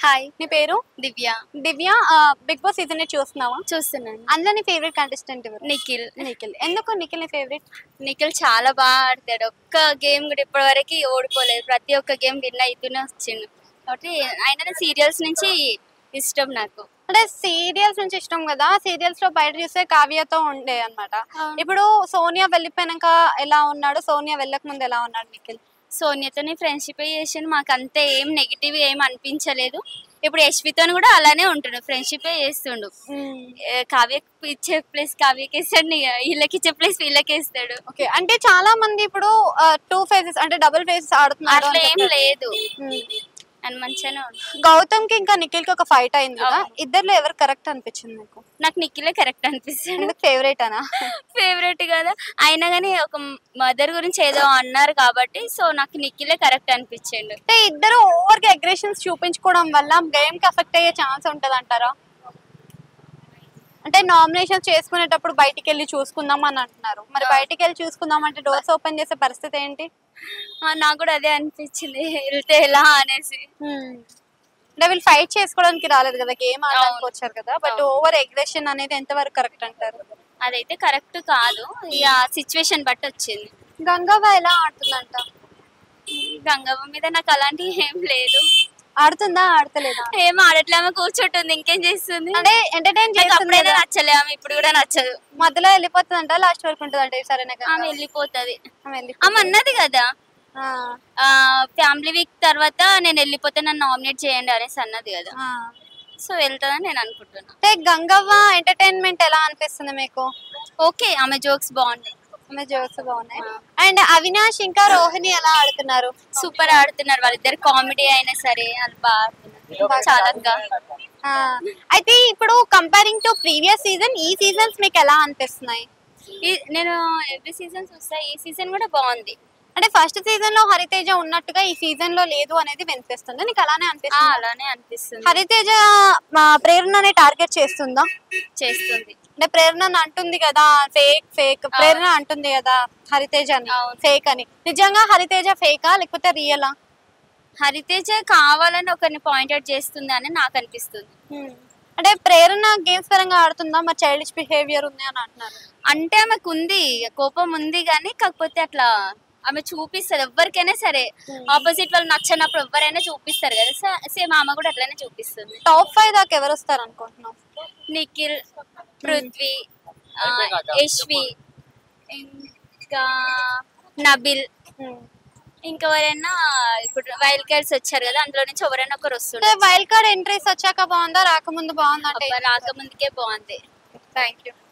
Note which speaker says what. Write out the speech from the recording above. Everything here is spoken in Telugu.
Speaker 1: హాయ్
Speaker 2: నీ పేరు
Speaker 1: Divya
Speaker 2: Divya big boss season చూస్తున్నావా
Speaker 1: చూస్తున్నాను
Speaker 2: అందులో నీ ఫేవరెట్ కంటెస్టెంట్ ఎవరు
Speaker 1: నిఖిల్
Speaker 2: నిఖిల్ ఎందుకు నిఖిల్ నీ ఫేవరెట్
Speaker 1: నిఖిల్ చాలా బాగా ఆడతాడు ఒక్క గేమ్ కూడా ఇప్పటి వరకు ఓడిపోలేదు ప్రతి ఒక్క గేమ్ విన్ అవుతూనే వచ్చిండు కాబట్టి ఆయన సీరియల్స్ నుంచి ఇష్టం నాకు
Speaker 2: అంటే సీరియల్స్ నుంచి ఇష్టం కదా సీరియల్స్ లో బయట చూస్తే కావ్యతో ఉండే అన్నమాట
Speaker 1: అవును.
Speaker 2: ఇప్పుడు సోనియా వెళ్ళిపోయినాక ఎలా ఉన్నాడు సోనియా వెళ్ళక ముందు ఎలా ఉన్నాడు నిఖిల్
Speaker 1: సోనియాతోని ఫ్రెండ్షిప్ చేసాను మాకు అంతే ఏం నెగిటివ్ ఏం అనిపించలేదు ఇప్పుడు యశ్వితో కూడా అలానే ఉంటుండు ఫ్రెండ్షిప్ చేస్తుండు ఏ, కావ్యకి ఇచ్చే ప్లేస్ కావ్యకి ఇస్తాడు నీ- వీళ్ళకి ఇచ్చే ప్లేస్ వీళ్ళకి ఇస్తాడు
Speaker 2: ఓకే అంటే చాలా మంది ఇప్పుడు టూ ఫేసెస్ అంటే డబుల్ ఫేసెస్ ఆడుతున్నారు
Speaker 1: అట్లా
Speaker 2: అని
Speaker 1: ఏం
Speaker 2: చెప్పారు.
Speaker 1: లేదు
Speaker 2: ఉమ్.
Speaker 1: అని మంచిగానే ఉంటుంది
Speaker 2: గౌతమ్ కి ఇంకా నిఖిల్ కి ఒక ఫైట్ అయింది కదా
Speaker 1: అవును.
Speaker 2: ఇద్దర్లో ఎవరు కరెక్ట్ అనిపించింది నీకు
Speaker 1: నాకు నిఖిలే కరెక్ట్ అనిపిస్తాడు
Speaker 2: ఎందుకు ఫేవరెట్ అనా
Speaker 1: ఫేవరెట్ కదా అయినా కానీ ఒక మదర్ గురించి ఏదో అన్నారు కాబట్టి సో నాకు నిఖిలే కరెక్ట్ అనిపించిండు
Speaker 2: అంటే ఇద్దరు ఓవర్ గా అగ్రెషన్స్ చూపించుకోవడం వల్ల గేమ్ కి అఫెక్ట్ అయ్యే ఛాన్స్ ఉంటది అంటారా అంటే నామినేషన్ చేసుకునేటప్పుడు బయటికి వెళ్ళి చూసుకుందాం అని అంటున్నారు మరి బయటికి వెళ్ళి చూసుకుందాం అంటే డోర్స్ ఓపెన్ చేసే పరిస్థితి ఏంటి
Speaker 1: ఆ, నాకు కూడా అదే అనిపించింది వెళ్తే ఎలా అనేసి
Speaker 2: అంటే వీళ్ళు ఫైట్ చేసుకోవడానికి రాలేదు కదా గేమ్ ఆడడానికి
Speaker 1: అవును.
Speaker 2: వచ్చారు కదా బట్
Speaker 1: అవును.
Speaker 2: ఓవర్ అగ్రెషన్ అనేది ఎంతవరకు కరెక్ట్ అంటారు
Speaker 1: అదైతే కరెక్ట్ కాదు ఇక సిచ్యువేషన్ బట్టి వచ్చింది
Speaker 2: గంగవ్వ ఎలా ఆడుతుందంట
Speaker 1: గంగవ్వ మీద నాకు అలాంటివి ఏం లేదు
Speaker 2: ఆడుతుందా ఆడతలేదా
Speaker 1: ఏం ఆడట్లేమో కూర్చుంటుంది ఇంకేం చేస్తుంది
Speaker 2: అంటే ఎంటర్టైన్
Speaker 1: నాకు
Speaker 2: చేస్తుంది
Speaker 1: అప్పుడైనా
Speaker 2: కదా.
Speaker 1: నచ్చలే ఆమె ఇప్పుడు కూడా నచ్చదు
Speaker 2: మధ్యలో వెళ్ళిపోతుందంట లాస్ట్ వరకు ఉంటుందంట సరేనా
Speaker 1: ఆమె వెళ్ళిపోతుంది
Speaker 2: ఆమె
Speaker 1: ఆమె
Speaker 2: వెళ్ళిపోతుంది.
Speaker 1: అన్నది కదా
Speaker 2: ఆ,
Speaker 1: ఫ్యామిలీ వీక్ తర్వాత నేను వెళ్ళిపోతే నన్ను నామినేట్ చేయండి అనేసి అన్నది కదా
Speaker 2: ఆ.
Speaker 1: సో వెళ్తుందని నేను అనుకుంటున్నా
Speaker 2: అంటే గంగవ్వ ఎంటర్టైన్మెంట్ ఎలా అనిపిస్తుంది మీకు
Speaker 1: ఓకే ఆమె జోక్స్ బాగున్నాయి
Speaker 2: ఆమె జోక్స్ బాగున్నాయి అండ్ అవినాష్ ఇంకా రోహిణి ఎలా ఆడుతున్నారు
Speaker 1: సూపర్ ఆడుతున్నారు వాళ్ళిద్దరు కామెడీ అయినా సరే అది బాగా ఆడుతున్నారు చాలా గా-
Speaker 2: ఆ, అయితే ఇప్పుడు కంపేరింగ్ టు ప్రీవియస్ సీజన్ ఈ సీజన్స్ మీకు ఎలా అనిపిస్తున్నాయి
Speaker 1: ఈ- నేను ఎవ్రీ సీజన్ చూస్తా ఈ సీజన్ కూడా బాగుంది
Speaker 2: అంటే ఫస్ట్ సీజన్ లో హరితేజ ఉన్నట్టుగా ఈ సీజన్ లో లేదు అనేది వినిపిస్తుంది నీకు అలానే
Speaker 1: ఆ,
Speaker 2: అనిపిస్తుంది
Speaker 1: అలానే అనిపిస్తుంది
Speaker 2: హరితేజ మా ప్రేరణని టార్గెట్ చేస్తుందా
Speaker 1: చేస్తుంది
Speaker 2: అంటే ప్రేరణ అంటుంది కదా ఫేక్ ఫేక్ ప్రేరణ అంటుంది కదా హరితేజ అని
Speaker 1: అవును.
Speaker 2: ఫేక్ అని నిజంగా హరితేజ ఫేకా లేకపోతే రియలా
Speaker 1: హరితేజ కావాలని ఒకరిని పాయింట్అవుట్ చేస్తుంది అని నాకు అనిపిస్తుంది
Speaker 2: అంటే ప్రేరణ గేమ్స్ పరంగా ఆడుతుందా మరి చైల్డిష్ బిహేవియర్ ఉంది అని అంటున్నారు
Speaker 1: అంటే ఆమెకు ఉంది కోపం ఉంది కానీ కాకపోతే అట్లా ఆమె చూపిస్తుంది ఎవరికైనా సరే ఆపోజిట్ వాళ్ళు నచ్చనప్పుడు ఎవరైనా చూపిస్తారు కదా సేమ్ ఆమె కూడా అట్లనే చూపిస్తుంది
Speaker 2: టాప్ ఫైవ్ దాకా ఎవరు వస్తారు అనుకుంటున్నావు
Speaker 1: నిఖిల్ పృథ్వీ ఆ, యశ్వి ఇంకా నబిల్ ఇంకెవరైనా ఇప్పుడు వైల్డ్ కార్డ్స్ వచ్చారు కదా అందులో నుంచి ఎవరైనా ఒకరు
Speaker 2: అంటే
Speaker 1: వస్తుండే
Speaker 2: వైల్డ్ కార్డ్ ఎంట్రీస్ వచ్చాక బాగుందా రాకముందు బాగుందా అంటే
Speaker 1: రాకముందుకే బాగుంది
Speaker 2: థ్యాంక్ యూ